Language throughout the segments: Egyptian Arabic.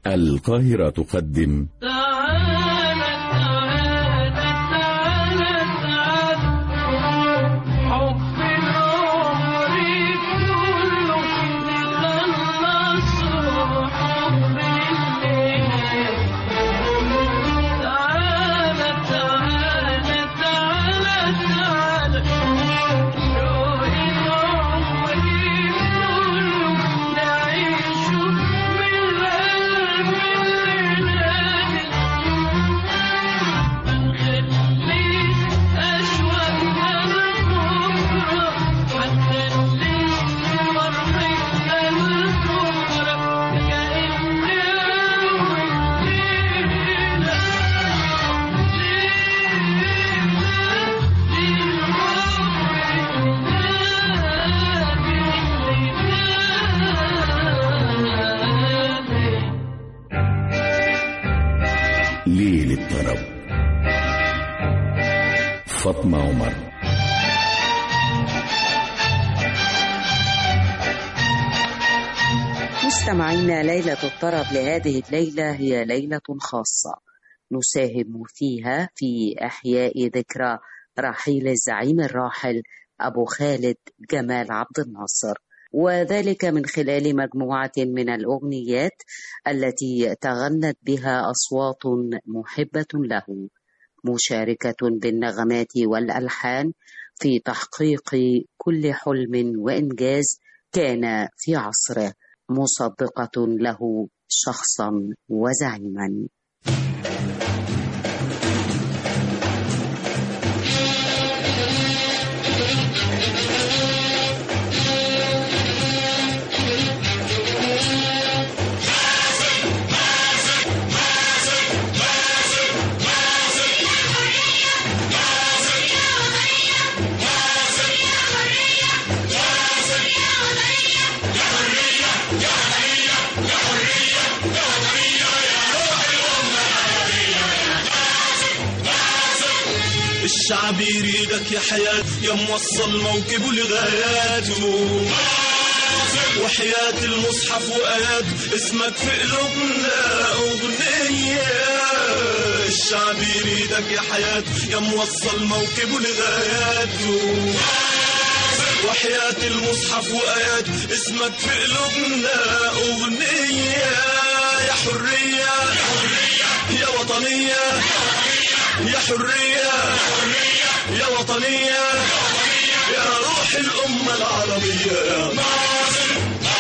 القاهرة تقدم تعالى تعالى تعالى تعالى حب العمر كله نخلصه حب الليل تعالى تعالى تعالى تعالى شوق العمر كله نعيشه بالقلب الليل هنخليه أشواقنا لبكرة هنخليه فرحتنا لبكرة كأن أول ليلة ليلة ليل الطرب فاطمة عمر مستمعينا ليلة الطرب لهذه الليلة هي ليلة خاصة نساهم فيها في إحياء ذكرى رحيل الزعيم الراحل أبو خالد جمال عبد الناصر وذلك من خلال مجموعة من الأغنيات التي تغنت بها أصوات محبة له مشاركة بالنغمات والألحان في تحقيق كل حلم وإنجاز كان في عصره مصدقة له شخصا وزعيما الشعب يريدك يا حياة يا موصل موكبه لغاياته وحياة المصحف وآيات اسمك في قلوبنا أغنية الشعب يريدك يا حياة يا موصل موكبه لغاياته وحياة المصحف وآيات اسمك في قلوبنا أغنية يا حرية يا وطنية يا حرية يا وطنية يا روح الأمة العربية يا ناصر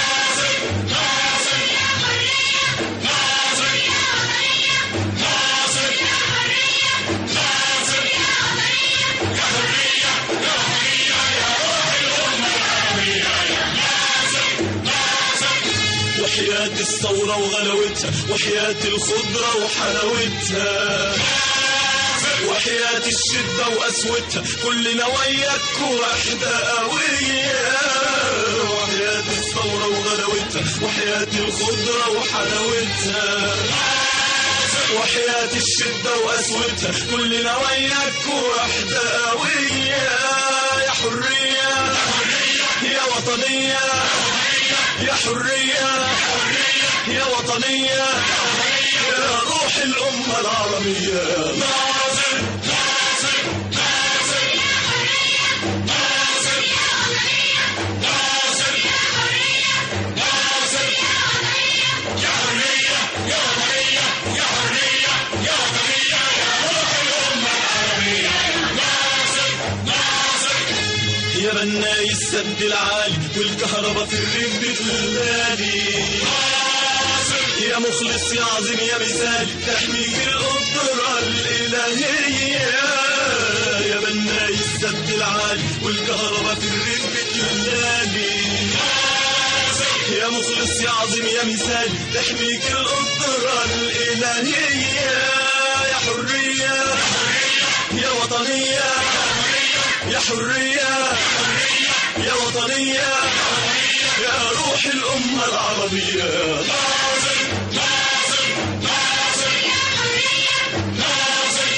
وحياة الثورة وغلاوتها وحياة الخضرة وحلاوتها وحياة الشدة وقسوتها كلنا وياك وحدة قوية وحياة الثورة وغلاوتها وحياة الخضرة وحلاوتها وحياة الشدة وقسوتها كلنا وياك وحدة قوية يا حرية يا وطنية يا حرية يا وطنية يا روح الأمة العربية يا ناصر يا بناي السد العالي والكهرباء في الريف بتغالي يا مخلص يا عظيم يا مثال تحميك القدرة الإلهية يا بناي السد العالي والكهرباء في الريف بتغالي يا مخلص يا عظيم يا مثال تحميك القدرة الإلهية يا حرية يا وطنية يا حرية يا وطنية يا روح الأمة العربية ناصر ناصر ناصر ناصر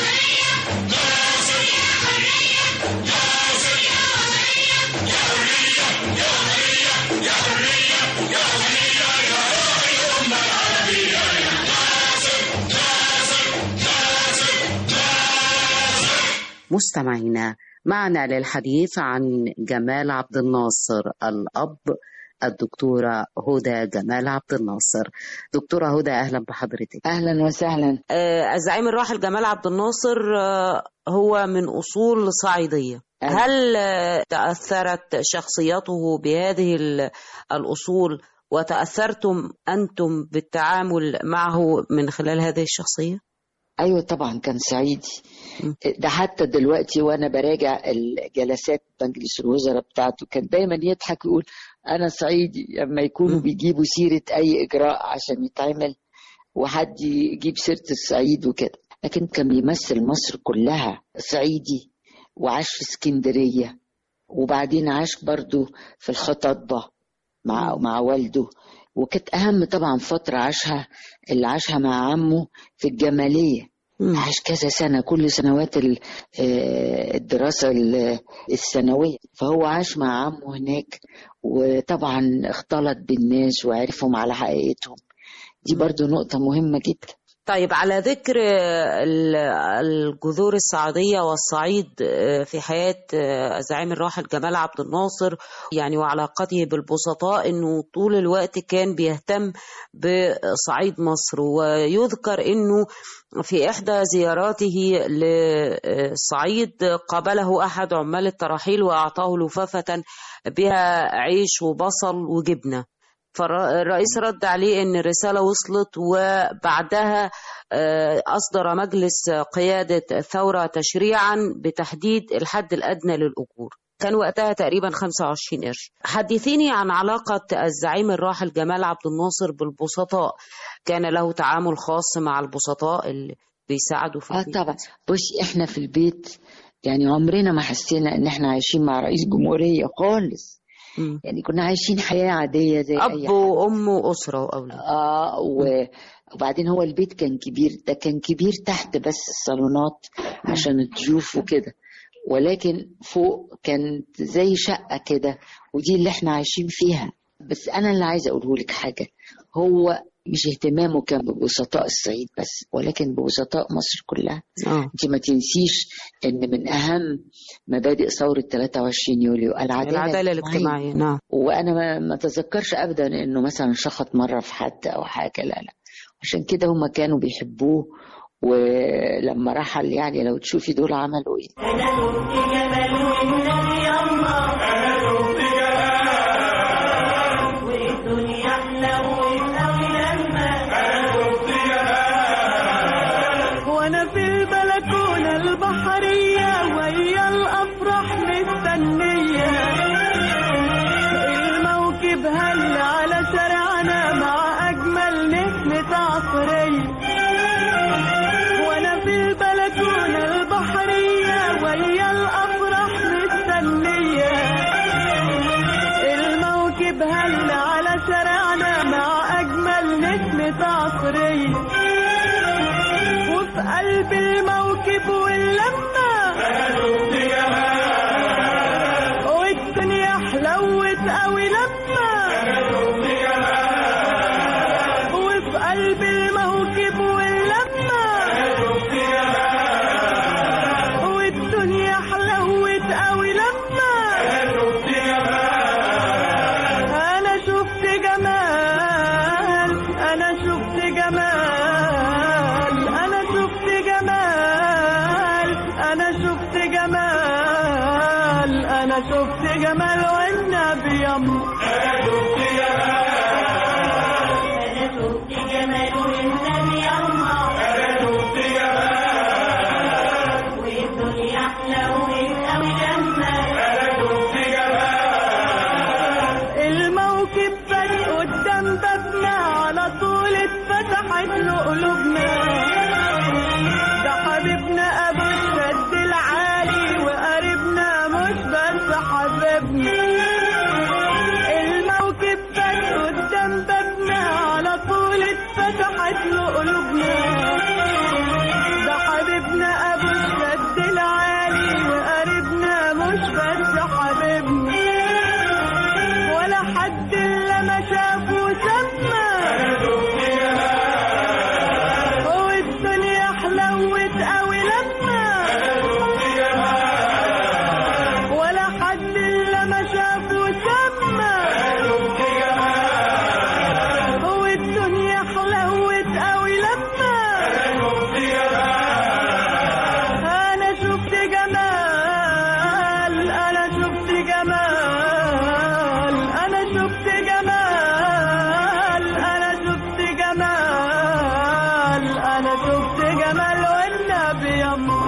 ناصر ناصر يا حرية يا حرية يا حرية يا حرية يا روح الأمة العربية مستمعينا معنا للحديث عن جمال عبد الناصر الأب الدكتورة هدى جمال عبد الناصر دكتورة هدى أهلا بحضرتك اهلا وسهلا آه، الزعيم الراحل جمال عبد الناصر آه، هو من أصول صعيدية أيوة. هل آه، تأثرت شخصيته بهذه ال- الأصول وتأثرتم أنتم بالتعامل معه من خلال هذه الشخصية؟ ايوه طبعا كان صعيدي م. ده حتى دلوقتي وانا براجع الجلسات مجلس الوزراء بتاعته كان دايما يضحك ويقول انا صعيدي لما يكونوا م. بيجيبوا سيره اي اجراء عشان يتعمل وحد يجيب سيره الصعيد وكده لكن كان بيمثل مصر كلها صعيدي وعاش في اسكندريه وبعدين عاش برضو في الخطاطبه مع مع والده وكانت اهم طبعا فتره عاشها اللي عاشها مع عمه في الجماليه مم. عاش كذا سنة كل سنوات ال- آه، الدراسة ال- الثانوية فهو عاش مع عمه هناك وطبعا اختلط بالناس وعرفهم على حقيقتهم دي برضو نقطة مهمة جدا طيب على ذكر ال- الجذور الصعيدية والصعيد في حياة الزعيم الراحل جمال عبد الناصر يعني وعلاقته بالبسطاء انه طول الوقت كان بيهتم بصعيد مصر ويذكر انه في احدى زياراته للصعيد قابله احد عمال التراحيل واعطاه لفافة بها عيش وبصل وجبنة فالرئيس رد عليه ان الرساله وصلت وبعدها آه، اصدر مجلس قياده الثوره تشريعا بتحديد الحد الادنى للاجور كان وقتها تقريبا 25 قرش حدثيني عن علاقة الزعيم الراحل جمال عبد الناصر بالبسطاء كان له تعامل خاص مع البسطاء اللي بيساعدوا في اه البيت. طبعا بصي احنا في البيت يعني عمرنا ما حسينا ان احنا عايشين مع رئيس جمهورية خالص مم. يعني كنا عايشين حياة عادية زي أب أي حد وأم وأسرة وأولاد اه و... وبعدين هو البيت كان كبير ده كان كبير تحت بس الصالونات عشان الضيوف وكده ولكن فوق كانت زي شقة كده ودي اللي احنا عايشين فيها بس انا اللي عايزه اقوله لك حاجة هو مش اهتمامه كان ببسطاء الصعيد بس ولكن ببسطاء مصر كلها آه. انت ما تنسيش ان من اهم مبادئ ثورة 23 يوليو العدالة, العدالة الاجتماعية نعم وانا ما, ما اتذكرش ابدا انه مثلا شخط مره في حد او حاجه لا لا عشان كده هم كانوا بيحبوه ولما رحل يعني لو تشوفي دول عملوا ايه وانا في البلكونة البحرية ويا الافراح مستنية الموكب هل على شارعنا مع اجمل نسمة عصرية وانا في البلكونة البحرية ويا الافراح مستنية الموكب هل على شارعنا مع اجمل نسمة عصرية وفي قلب الموكب واللمة والدنيا حلوت قوي لما وفي قلب الموكب واللمة والدنيا حلوت قوي لما انا شفت جمال انا شفت جمال انا شفت جمال انا شفت جمال انا شفت جمال والنبي يما الموكب بس قدام بابنا على طول اتفتحت له قلوبنا ده حبيبنا ابو الشد العالي وقريبنا مش بس حبيبنا الموكب بس قدام بابنا على طول اتفتحت له قلوبنا ده حبيبنا ابو الشد العالي وقريبنا مش بس حبيبنا ولا حد الا ما شافه سما والدنيا حلوت قوي لما حلوت قوي لما انا شفت جمال انا شفت جمال انا شفت جمال انا شفت جمال انا شفت جمال والنبي يما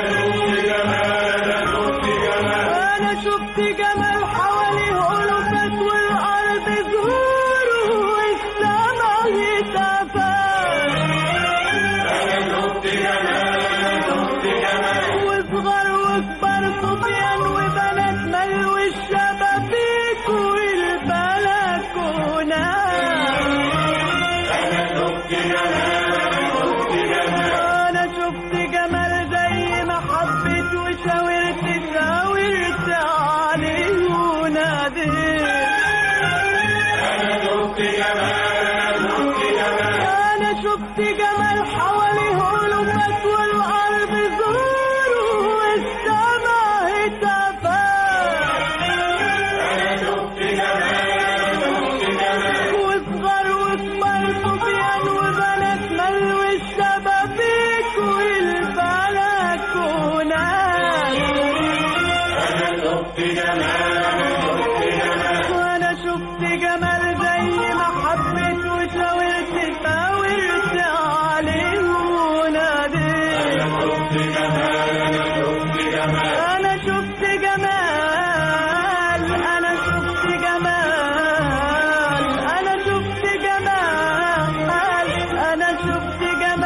انا شفت جمال حواليه ألوفات والارض زهور والسما هتافات وصغر وكبر صبيان وبنات ملو الشبابيك والبلكونات انا شفت جمال زي ما حبيت وشاورت شاورت عليه وناديت انا شفت جمال حواليه ألوفات والارض زهور والسما هتافات وصغر وكبر صبيان وبنات ملو الشبابيك والبلكونات وانا شفت جمال زي ما حبيت وشاورت شاورت عليه وناديت انا شفت جمال انا شفت جمال انا شفت جمال انا شفت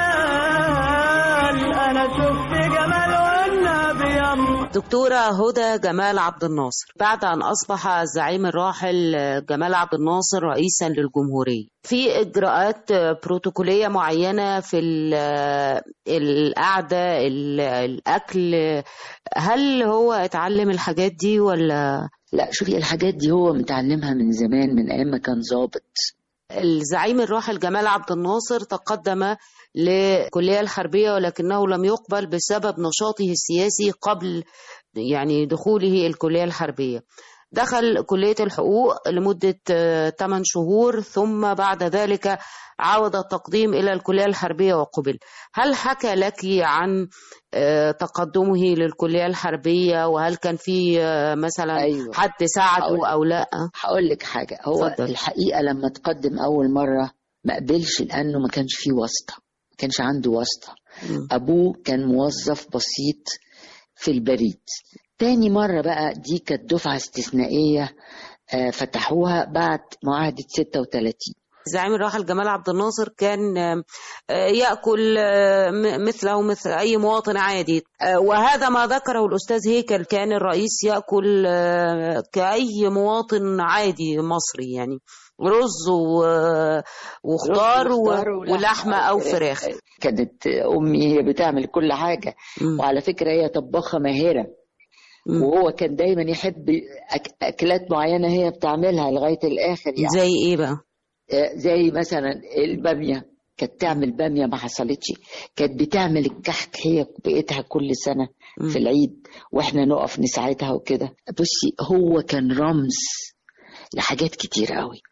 جمال انا شفت جمال والنبي يما دكتورة هدى جمال عبد الناصر بعد أن أصبح الزعيم الراحل جمال عبد الناصر رئيسا للجمهورية في إجراءات بروتوكولية معينة في ال- القعدة ال- الأكل هل هو اتعلم الحاجات دي ولا لا شوفي الحاجات دي هو متعلمها من زمان من ايام ما كان ظابط الزعيم الراحل جمال عبد الناصر تقدم للكلية الحربية ولكنه لم يقبل بسبب نشاطه السياسي قبل يعني دخوله الكلية الحربية دخل كلية الحقوق لمدة 8 شهور ثم بعد ذلك عاود التقديم إلى الكلية الحربية وقبل هل حكى لك عن آه، تقدمه للكلية الحربية وهل كان في آه، مثلا أيوة. حد ساعده هقول- أو لا هقول لك حاجه هو اتفضل. الحقيقه لما تقدم اول مره ما قبلش لانه ما كانش فيه واسطه ما كانش عنده واسطه مم. ابوه كان موظف بسيط في البريد تاني مرة بقى دي كانت دفعة استثنائية آه، فتحوها بعد معاهدة 36 الزعيم الراحل جمال عبد الناصر كان آه، آه، يأكل آه، م- مثله مثل أي مواطن عادي آه، وهذا ما ذكره الأستاذ هيكل كان الرئيس يأكل آه، كأي مواطن عادي مصري يعني رز و- وخضار رز وخضار و- ولحمة أو فراخ كانت أمي هي بتعمل كل حاجة مم. وعلى فكرة هي طباخة ماهرة مم. وهو كان دايما يحب أك- أكلات معينة هي بتعملها لغاية الآخر يعني زي إيه بقى؟ آه، زي مثلا البامية كانت تعمل بامية ما حصلتش كانت بتعمل الكحك هي بقيتها كل سنة مم. في العيد واحنا نقف نساعدها وكده بصي هو كان رمز لحاجات كتير قوي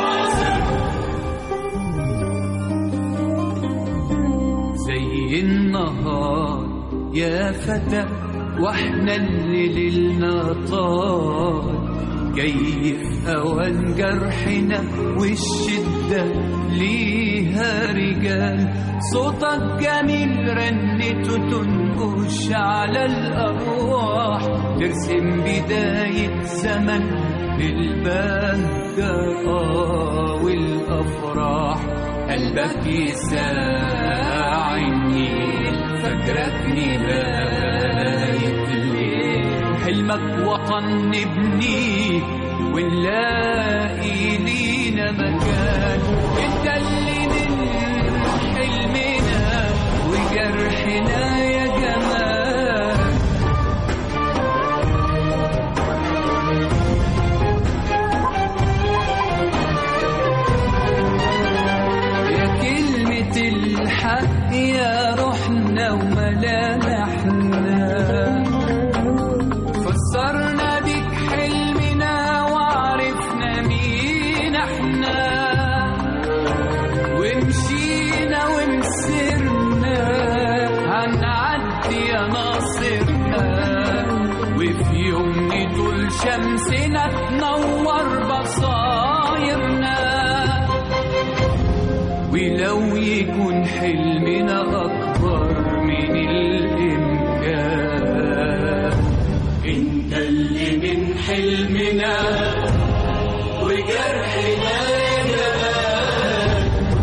زي النهار يا فتى واحنا اللي ليلنا طال جاي في اوان جرحنا والشدة ليها رجال صوتك جميل رنته تنقش على الارواح ترسم بداية زمن للبهجة آه والافراح قلبك يساع النيل فاكرك نهاية الليل حلمك وطن نبنيه ونلاقي لينا مكان انت اللي من حلمنا وجرحنا يا جمال يا كلمة الحق يا روحنا وملامحنا فسرنا بيك حلمنا وعرفنا مين احنا ومشينا تنور بصايرنا ولو يكون حلمنا أكبر من الإمكان انت اللي من حلمنا وجرحنا يا جمال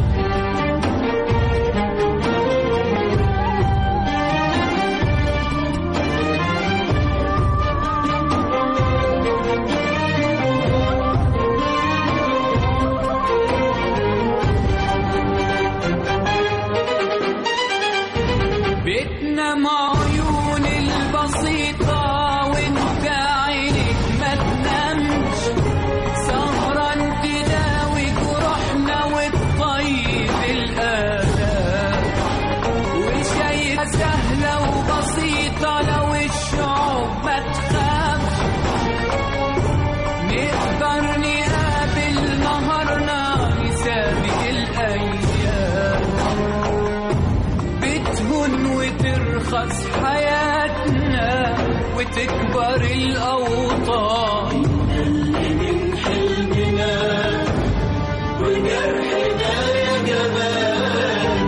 بيتنا مع عيون البسيطة وانت عينك ما تنامش سهران تداوي جروحنا وتطيب الآلام وشايفة سهلة وبسيطة لو الشعوب ما تخافش نقدر نقابل نهارنا نسابق الأيام بتهون وترخص حياتنا وتكبر الأوطان اللي من حلمنا وجرحنا يا جمال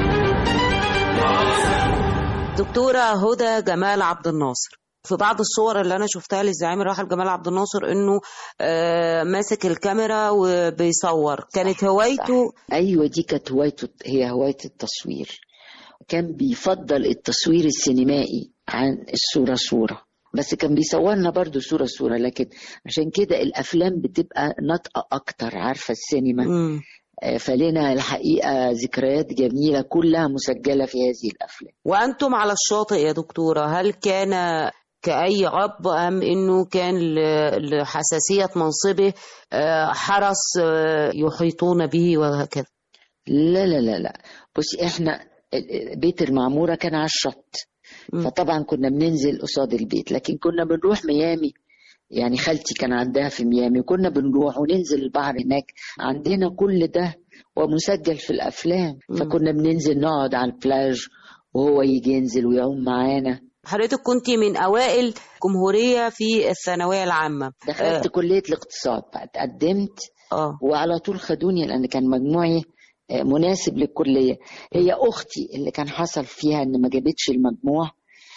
دكتورة هدى جمال عبد الناصر في بعض الصور اللي انا شفتها للزعيم الراحل جمال عبد الناصر انه آه، ماسك الكاميرا وبيصور كانت هوايته ايوه دي كانت هوايته هي هوايه التصوير كان بيفضل التصوير السينمائي عن الصوره صوره بس كان بيصورنا برضو صوره صوره لكن عشان كده الافلام بتبقى ناطقه اكتر عارفه السينما مم. آه، فلنا الحقيقه ذكريات جميله كلها مسجله في هذه الافلام وأنتم على الشاطئ يا دكتورة هل كان كأي أب أم إنه كان ل- لحساسية منصبه آه، حرس آه، يحيطون به وهكذا لا لا لا لا بصي احنا ال- بيت المعمورة كان على الشط مم. فطبعا كنا بننزل قصاد البيت لكن كنا بنروح ميامي يعني خالتي كان عندها في ميامي كنا بنروح وننزل البحر هناك عندنا كل ده ومسجل في الافلام مم. فكنا بننزل نقعد على البلاج وهو يجي ينزل ويعوم معانا حضرتك كنت من أوائل جمهورية في الثانوية العامة دخلت كلية الاقتصاد بقى اتقدمت اه وعلى طول خدوني لان كان مجموعي آه، مناسب للكليه هي اختي اللي كان حصل فيها ان ما جابتش المجموع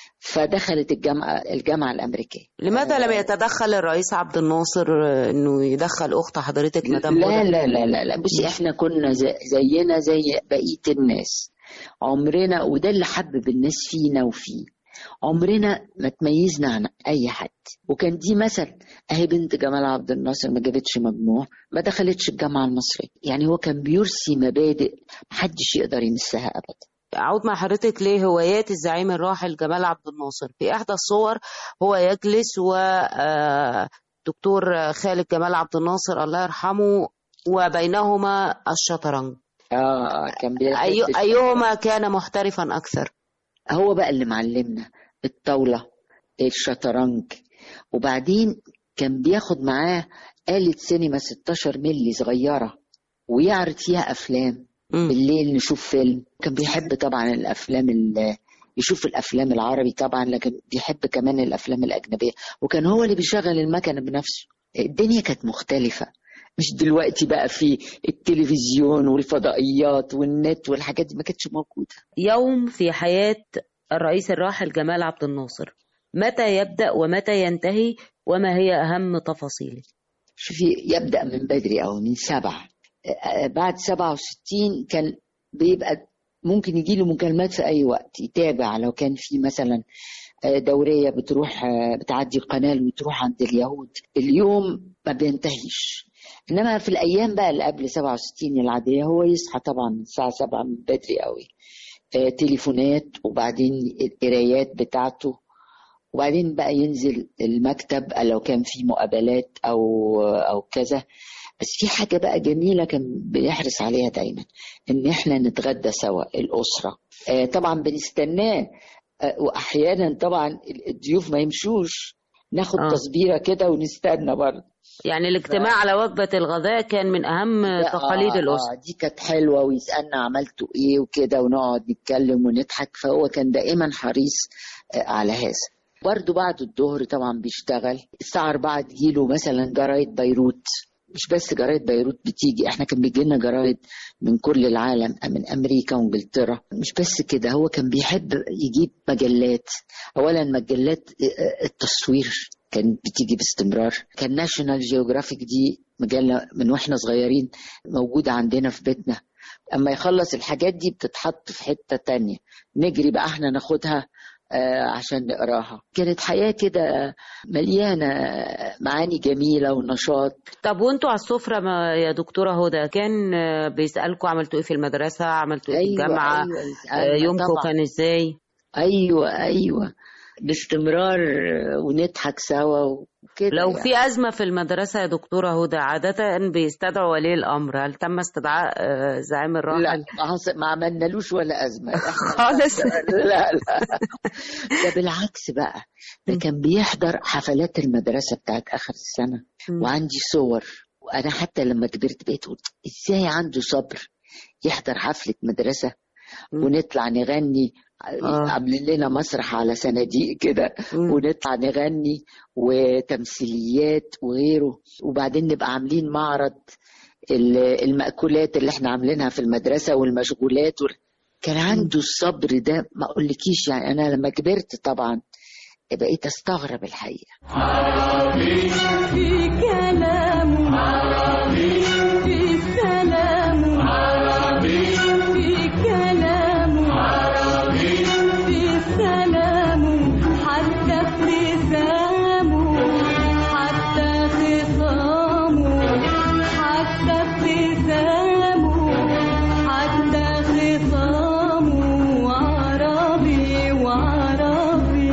فدخلت الجامعه الجامعه الامريكيه لماذا لم يتدخل الرئيس عبد الناصر آه، انه يدخل اخت حضرتك مدام لا هدى؟ لا لا لا لا بصي احنا كنا زي زينا زي بقيه الناس عمرنا وده اللي حبب الناس فينا وفيه عمرنا ما تميزنا عن اي حد وكان دي مثل اهي بنت جمال عبد الناصر ما جابتش مجموع ما دخلتش الجامعه المصريه يعني هو كان بيرسي مبادئ محدش يقدر يمسها ابدا أعود مع حضرتك لهوايات الزعيم الراحل جمال عبد الناصر في إحدى الصور هو يجلس و آه، دكتور خالد جمال عبد الناصر الله يرحمه وبينهما الشطرنج اه كان بيحب أي... الشطرنج. أيهما كان محترفا أكثر هو بقى اللي معلمنا الطاولة الشطرنج وبعدين كان بياخد معاه آلة سينما 16 ملي صغيرة ويعرض فيها أفلام مم. بالليل نشوف فيلم كان بيحب طبعا الأفلام ال- يشوف الأفلام العربي طبعا لكن بيحب كمان الأفلام الأجنبية وكان هو اللي بيشغل المكنة بنفسه الدنيا كانت مختلفة مش دلوقتي بقى في التلفزيون والفضائيات والنت والحاجات دي ما كانتش موجودة يوم في حياة الرئيس الراحل جمال عبد الناصر متى يبدأ ومتى ينتهي وما هي أهم تفاصيله شوفي يبدأ من بدري أو من سبعة آه، بعد سبعة وستين كان بيبقى ممكن يجيله مكالمات في أي وقت يتابع لو كان في مثلا آه، دورية بتروح آه، بتعدي القناة وتروح عند اليهود اليوم ما بينتهيش إنما في الأيام بقى اللي قبل 67 العادية هو يصحى طبعا من الساعة 7 من بدري قوي آه، تليفونات وبعدين القرايات بتاعته وبعدين بقى ينزل المكتب لو كان في مقابلات او او كذا بس في حاجه بقى جميله كان بيحرص عليها دايما ان احنا نتغدى سوا الاسره آه، طبعا بنستناه آه، واحيانا طبعا الضيوف ما يمشوش ناخد آه. تصبيره كده ونستنى برضه يعني الاجتماع على وجبة الغداء كان من أهم لا، تقاليد آه، الأسرة آه دي كانت حلوه ويسالنا عملتوا ايه وكده ونقعد نتكلم ونضحك فهو كان دائما حريص آه، على هذا برضه بعد الظهر طبعا بيشتغل الساعة 4 تجيله مثلا جرايد بيروت مش بس جرايد بيروت بتيجي احنا كان بيجي لنا جرايد من كل العالم من امريكا وانجلترا مش بس كده هو كان بيحب يجيب مجلات اولا مجلات التصوير كانت بتيجي باستمرار كان ناشونال جيوغرافيك دي مجله من واحنا صغيرين موجوده عندنا في بيتنا اما يخلص الحاجات دي بتتحط في حته تانية نجري بقى احنا ناخدها آه، عشان نقراها كانت حياة كده مليانة معاني جميلة ونشاط طب وانتوا على السفرة ما يا دكتورة هدى كان آه، بيسألكوا عملتوا ايه في المدرسة عملتوا ايه في الجامعة أيوة آه، أيوة يومكم طبعا. كان ازاي أيوة أيوة باستمرار ونضحك سوا وكده لو يعني. في أزمة في المدرسة يا دكتورة هدى عادة بيستدعوا ولي الأمر هل تم استدعاء آه، زعيم لا الراحل ما حص- ما عملنالوش ولا أزمة إحنا خالص لا لا ده بالعكس بقى ده كان بيحضر حفلات المدرسة بتاعت آخر السنة مم. وعندي صور وأنا حتى لما كبرت بقيت أقول إزاي عنده صبر يحضر حفلة مدرسة مم. ونطلع نغني آه. عاملين لنا مسرح على صناديق كده مم. ونطلع نغني وتمثيليات وغيره وبعدين نبقى عاملين معرض ال- المأكولات اللي احنا عاملينها في المدرسة والمشغولات وال... كان عنده الصبر ده ما اقولكيش يعني انا لما كبرت طبعا بقيت استغرب الحقيقة في كلام عربي في سلام عربي في كلام عربي في سلام حتى في رسامه حتى خصامه حتى في رسامه حتى خصامه عربي وعربي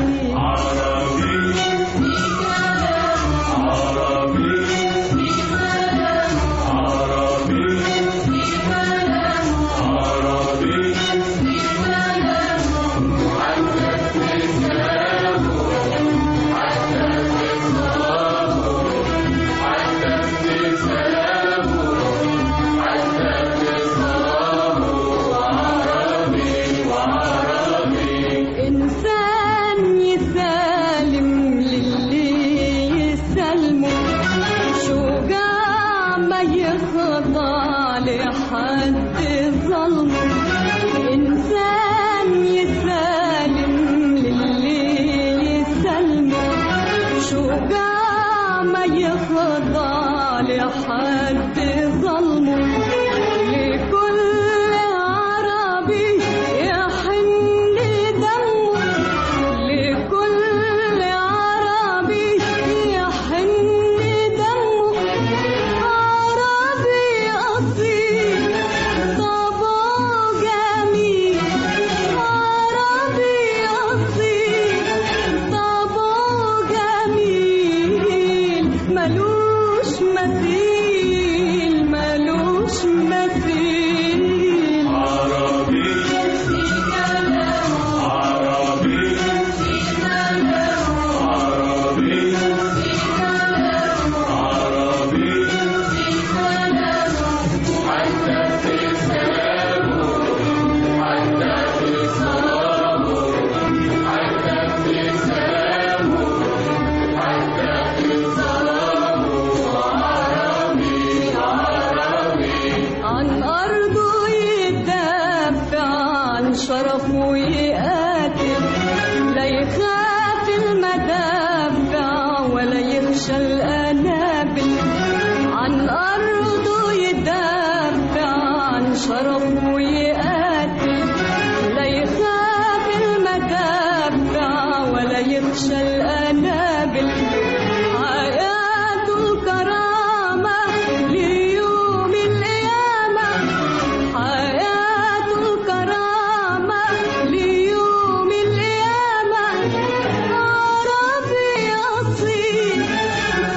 إنسان يسالم للي يسلمه شجاع ما يخضع لحد ظلمه إنسان يسالم للي يسلمه شجاع ما يخضع لحد ظلمه لكل عربي يحن دمه لكل عربي يحن دمه عربي أصيل طبعه جميل عربي أصيل طبعه جميل ملوش مثيل ملوش مثيل عن أرضه يدافع عن شرفه يقاتل لا يخاف المدافع ولا يخشى الأنابل عن أرضه يدافع عن شرفه يقاتل لا يخاف المدافع ولا يخشى الأنابل حياته الكرامة ليوم القيامة حياته الكرامة ليوم القيامة عربي أصيل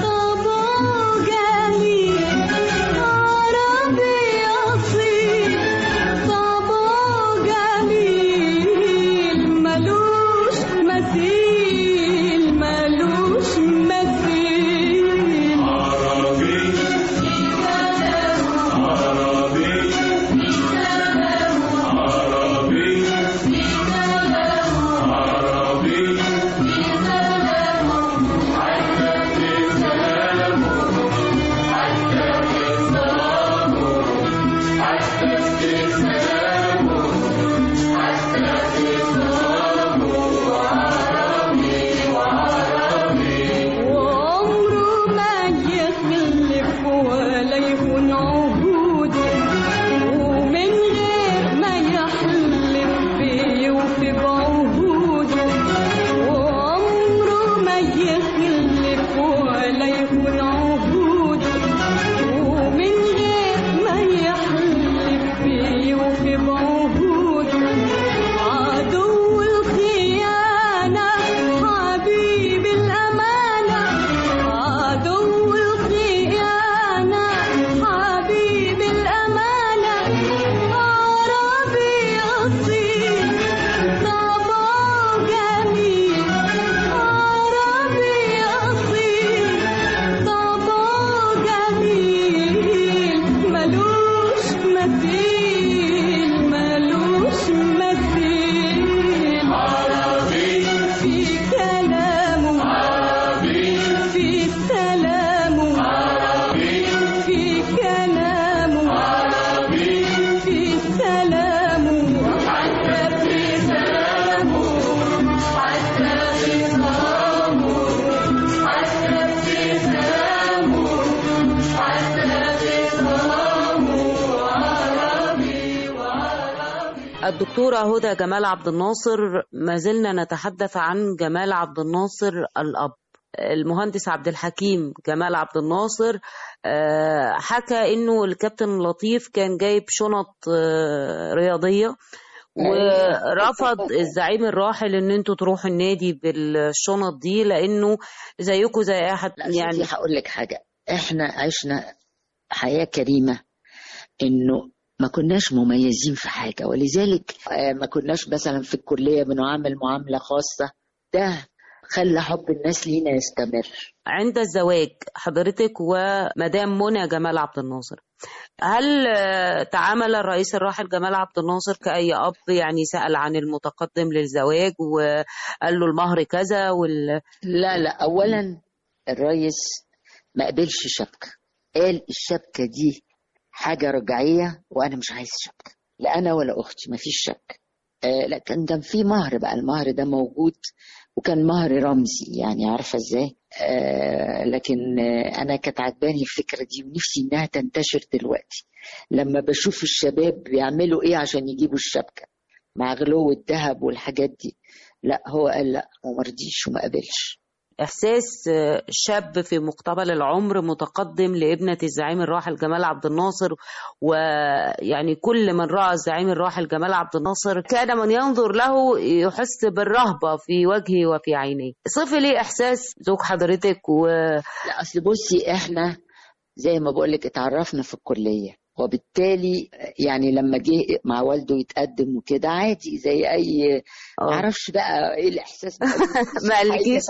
الدكتورة هدى جمال عبد الناصر ما زلنا نتحدث عن جمال عبد الناصر الأب المهندس عبد الحكيم جمال عبد الناصر آه، حكى انه الكابتن لطيف كان جايب شنط آه، رياضية ورفض الزعيم الراحل ان انتوا تروحوا النادي بالشنط دي لانه زيكم زي اي حد لا يعني يعني هقول لك حاجة احنا عشنا حياة كريمة انه ما كناش مميزين في حاجة ولذلك آه، ما كناش مثلا في الكلية بنعامل معاملة خاصة ده خلى حب الناس لينا يستمر عند الزواج حضرتك ومدام منى جمال عبد الناصر هل آه، تعامل الرئيس الراحل جمال عبد الناصر كأي أب يعني سأل عن المتقدم للزواج وقال له المهر كذا وال... لا لا اولا الرئيس ما قبلش شبكة قال الشبكة دي حاجة رجعية وانا مش عايز شبكة لا انا ولا اختي ما فيش شبكة آه لا كان كان في مهر بقى المهر ده موجود وكان مهر رمزي يعني عارفة ازاي آه لكن آه انا كانت عجباني الفكرة دي ونفسي انها تنتشر دلوقتي لما بشوف الشباب بيعملوا ايه عشان يجيبوا الشبكة مع غلو الذهب والحاجات دي لا هو قال لا وما رضيش وما قبلش إحساس آه، شاب في مقتبل العمر متقدم لابنة الزعيم الراحل جمال عبد الناصر ويعني كل من رأى الزعيم الراحل جمال عبد الناصر كان من ينظر له يحس بالرهبة في وجهه وفي عينيه صفي لي إحساس زوج حضرتك و... لا اصل بصي احنا زي ما بقول لك اتعرفنا في الكليه وبالتالي يعني لما جه مع والده يتقدم وكده عادي زي اي ما اعرفش بقى ايه الاحساس ما قالكيش؟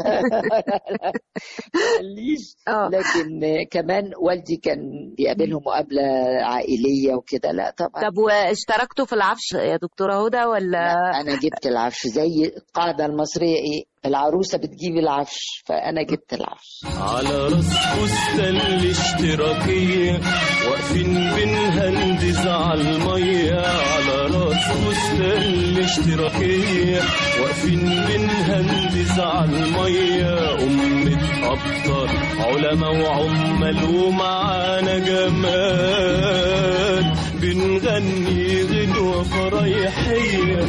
ما قاليش آه. لكن كمان والدي كان بيقابلهم مقابله عائليه وكده لا طبعا طب واشتركتوا في العفش يا دكتورة هدى ولا لا انا جبت العفش زي القاعده المصريه ايه العروسه بتجيب العفش فانا جبت العفش على راس فستان الاشتراكية واقفين بنهندز على المية على راس فستان الاشتراكية واقفين بنهندز على المية أمة أبطال علماء وعمال ومعانا جمال بنغني غنوة فرايحية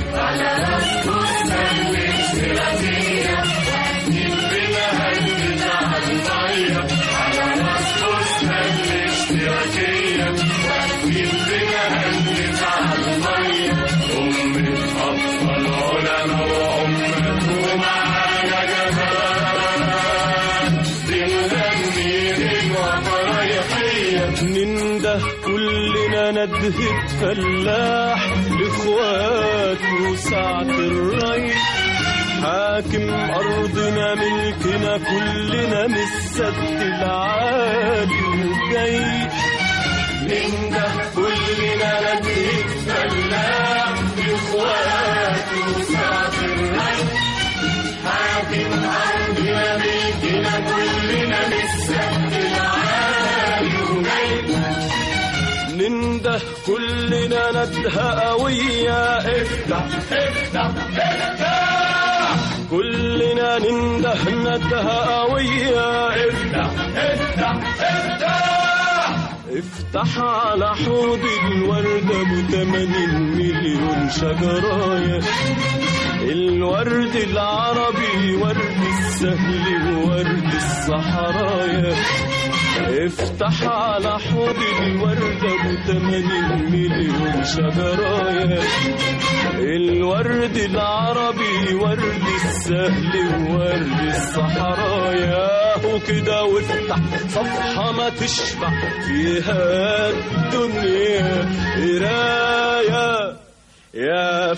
ننده كلنا ندهة فلاح لاخواته ساعة الري حاكم أرضنا ملكنا كلنا من السد العالي وجاي ننده كلنا ندهة فلاح لاخواته ساعة الري حاكم أرضنا ملكنا كلنا من السد العالي وجاي ننده كلنا ندهة قوية افتح افتح افتح كلنا ننده ندهة قوية افتح افتح افتح افتح على حوض الوردة بتمانين مليون شجراية الورد العربي ورد السهل وورد الصحرايا افتح على حوض الوردة بتمانين مليون شجرايا الورد العربي ورد السهل وورد الصحرايا وكده وافتح صفحة ما تشبع فيها الدنيا قراية يا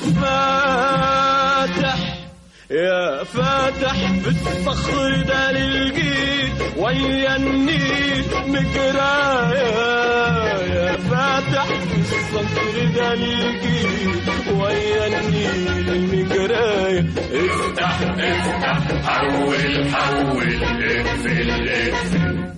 فاتح يا فاتح في الصخر ده للجيل ويا النيل مجرايا يا فاتح في الصخر ده للجيل ويا النيل مجرايا افتح افتح حول حول اقفل اقفل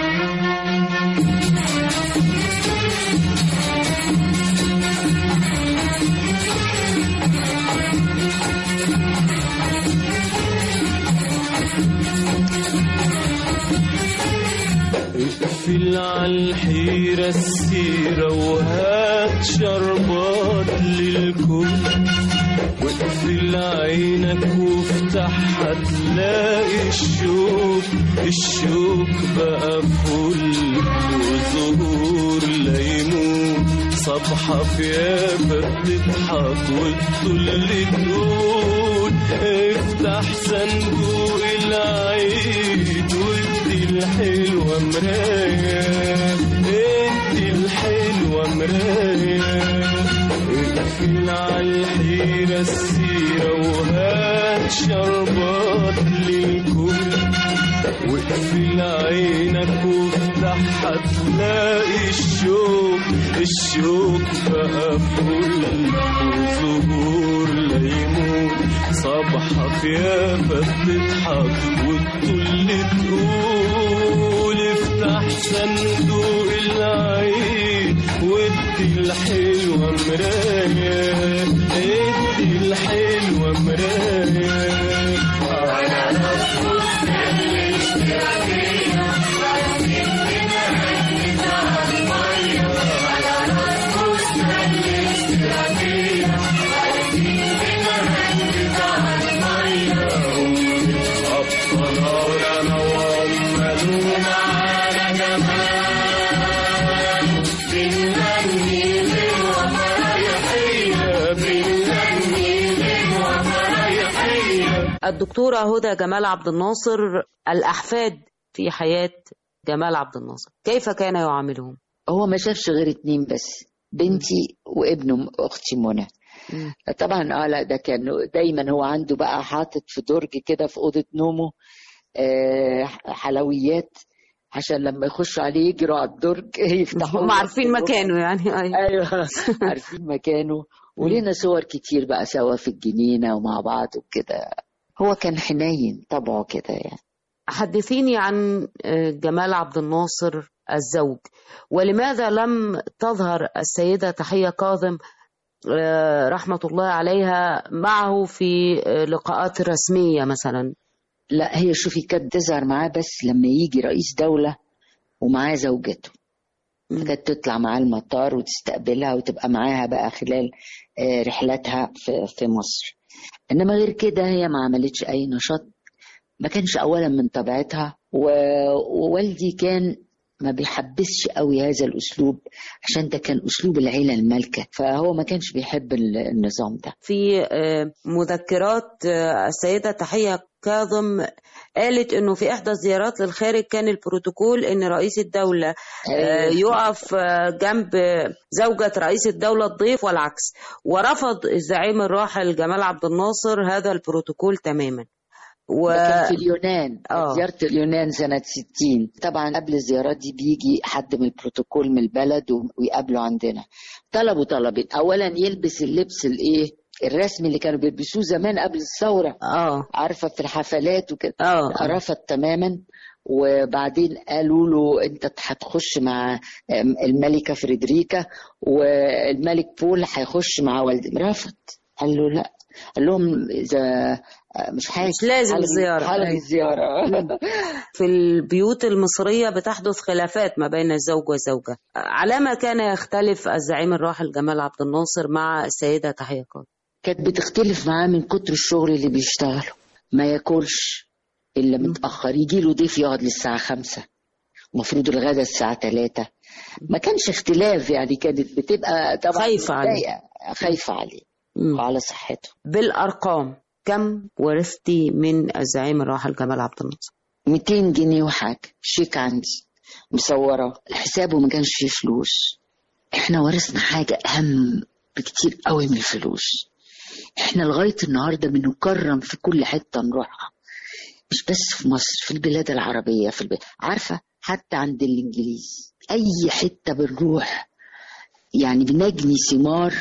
اقفل على الحيرة السيرة وهات شربات للي للكل واقفل عينك وافتحها تلاقي الشوق الشوق بقى فل وزهور ليمون صبحة في يابا بتضحك وتطل تقول افتح صندوق العيد وادي الحلوة مراية ادي الحلوة مراية اقفل عالحيرة السيرة وهات شربات للكل واقفل عينك وافتحها تلاقي الشوق الشوق بقى فل وزهور ليمون صبحة في يافا بتضحك وتطل تقول افتح صندوق العيد وادي الحلوة مراية ادي الحلوة مراية على الدكتورة هدى جمال عبد الناصر الأحفاد في حياة جمال عبد الناصر كيف كان يعاملهم؟ هو ما شافش غير اتنين بس بنتي وابنه اختي منى مم. طبعا اه لا ده كان دايما هو عنده بقى حاطط في درج كده في اوضه نومه آه، حلويات عشان لما يخشوا عليه يجروا على الدرج يفتحوا هم عارفين مكانه يعني أيوة. ايوه عارفين مكانه ولينا صور كتير بقى سوا في الجنينه ومع بعض وكده هو كان حنين طبعه كده يعني حدثيني عن آه، جمال عبد الناصر الزوج ولماذا لم تظهر السيدة تحية كاظم آه، رحمة الله عليها معه في آه، لقاءات رسمية مثلا لا هي شوفي كانت تظهر معاه بس لما يجي رئيس دولة ومعاه زوجته مم. كانت تطلع معاه المطار وتستقبلها وتبقى معاها بقى خلال آه، رحلاتها في في مصر انما غير كده هي ما عملتش اي نشاط ما كانش اولا من طبيعتها و- ووالدي كان ما بيحبسش قوي هذا الاسلوب عشان ده كان اسلوب العيله المالكه فهو ما كانش بيحب ال- النظام ده في آه، مذكرات آه، السيدة تحية كاظم قالت انه في احدى الزيارات للخارج كان البروتوكول ان رئيس الدولة آه، يقف آه، جنب زوجة رئيس الدولة الضيف والعكس ورفض الزعيم الراحل جمال عبد الناصر هذا البروتوكول تماما و... ده كان في اليونان آه. زيارة اليونان سنة 60 طبعا قبل الزيارات دي بيجي حد من البروتوكول من البلد و- ويقابله عندنا طلبوا طلبين أولا يلبس اللبس الإيه الرسمي اللي كانوا بيلبسوه زمان قبل الثورة اه عارفة في الحفلات وكده اه رفض تماما وبعدين قالوا له انت هتخش مع الملكة فريدريكا والملك بول هيخش مع والدي رفض قال له لا قال لهم اذا مش حاجة مش لازم حلغي- الزيارة. حلغي أيوة. الزيارة في البيوت المصرية بتحدث خلافات ما بين الزوج والزوجة على ما كان يختلف الزعيم الراحل جمال عبد الناصر مع السيدة تحية كاظم كانت بتختلف معاه من كتر الشغل اللي بيشتغله ما ياكلش الا متاخر يجي له ضيف يقعد للساعه خمسة المفروض الغدا الساعه ثلاثة ما كانش اختلاف يعني كانت بتبقى طبعا خايفة عليه. متضايقة، خايفه عليه مم. وعلى صحته بالأرقام كم ورثتي من الزعيم الراحل جمال عبد الناصر 200 جنيه وحاجه شيك عندي مصوره الحساب وما كانش فيه فلوس احنا ورثنا حاجه اهم بكتير قوي من الفلوس احنا لغايه النهارده بنكرم في كل حته نروحها مش بس في مصر في البلاد العربيه في البلاد عارفه حتى عند الانجليز اي حته بنروح يعني بنجني ثمار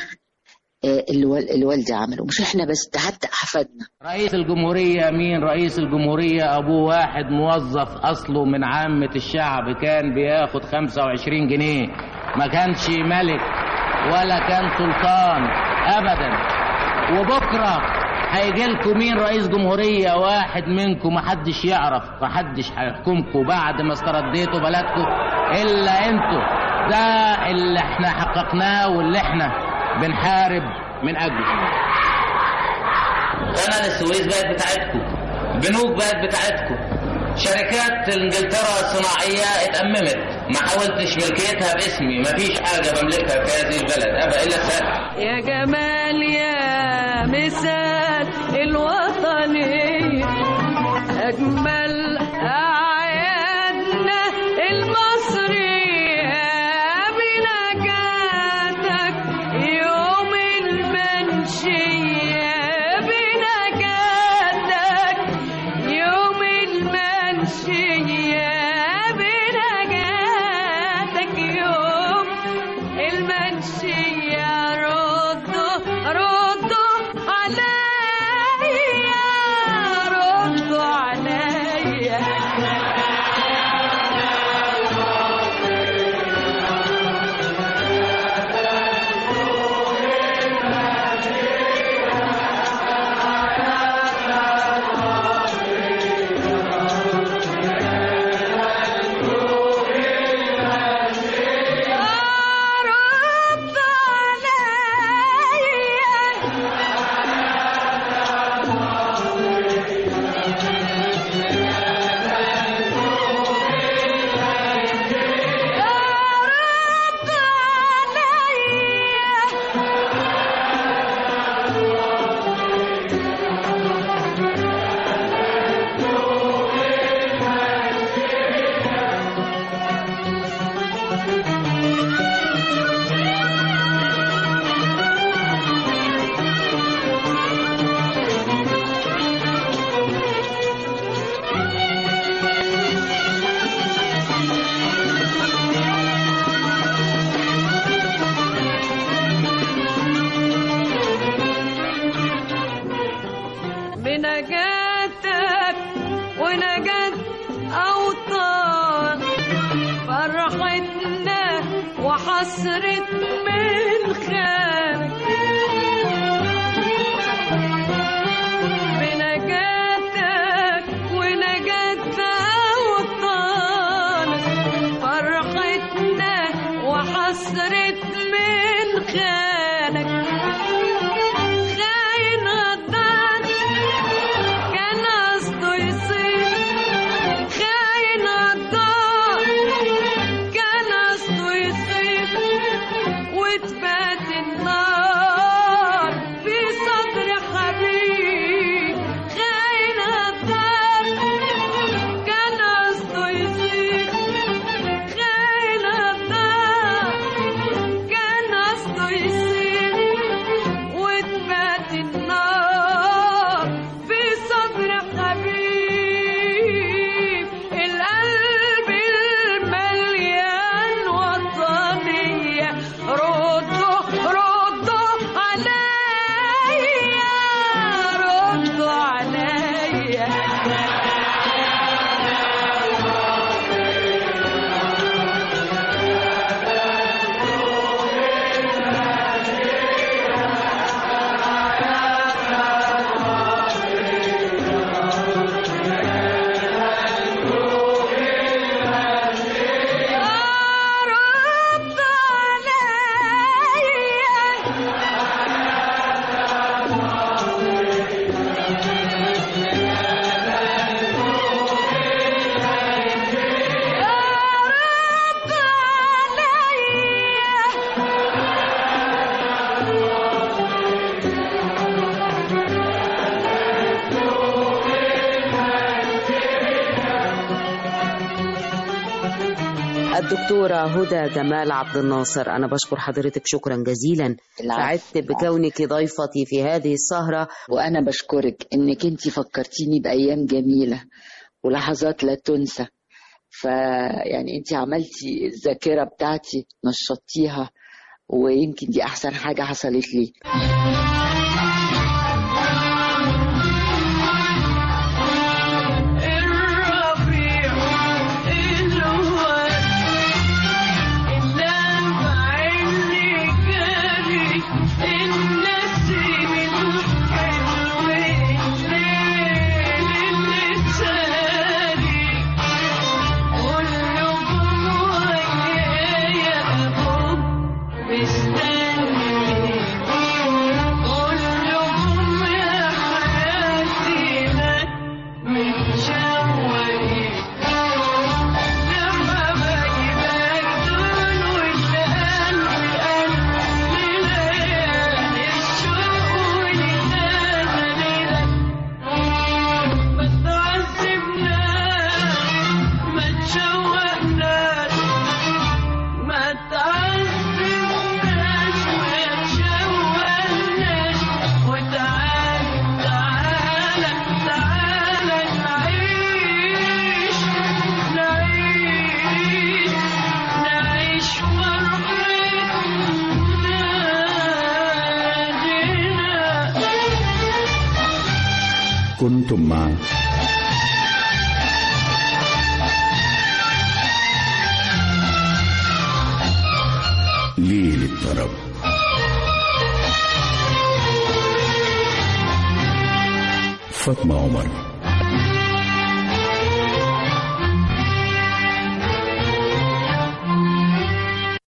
آه، اللي وال- اللي والدي عمله مش احنا بس ده حتى احفادنا رئيس الجمهورية مين رئيس الجمهورية أبوه واحد موظف أصله من عامة الشعب كان بياخد 25 جنيه ما كانش ملك ولا كان سلطان أبدا وبكرة هيجي لكم مين رئيس جمهورية واحد منكم محدش يعرف محدش هيحكمكم بعد ما استرديتوا بلدكم إلا انتوا ده اللي احنا حققناه واللي احنا بنحارب من اجله قناه السويس بقت بتاعتكم بنوك بقت بتاعتكم شركات انجلترا الصناعيه اتأممت ما حاولتش ملكيتها باسمي ما فيش حاجه بملكها في هذه البلد ابدا الا السلع يا جمال يا مثال الوطنية أجمل أعيادنا المصرية بنجاتك يوم المنشية بنجاتك يوم المنشية بنجاتك يوم المنشية ردوا ردوا عليا ردوا عليا ردوا عليا ردوا عليا بنجاتك ونجاة أوطان فرحتنا وحسرة من خارج بنجاتك ونجاة أوطان فرحتنا وحسرة من خانك خاين غدار كان قصده يصيب خاين غدار كان قصده يصيب وتبات النار في صدر حبيب خاين غدار كان قصده يصيب خاين غدار كان قصده يصيب وتبات النار في صدر حبيب القلب المليان وطنية ردوا ردوا عليا ردوا عليا ردوا عليا ردوا عليا الدكتورة هدى جمال عبد الناصر أنا بشكر حضرتك شكرا جزيلا العفو، سعدت العفو. بكونك ضيفتي في هذه السهرة وانا بشكرك انك انت فكرتيني بايام جميله ولحظات لا تنسى فيعني انت عملتي الذاكره بتاعتي نشطتيها ويمكن دي احسن حاجه حصلت لي الربيع الواد اللمع اللي جاري النسيم الحلو الليل اللي ساري كلكم ويايا أهو مستني كنتم مع ليل الطرب فاطمة عمر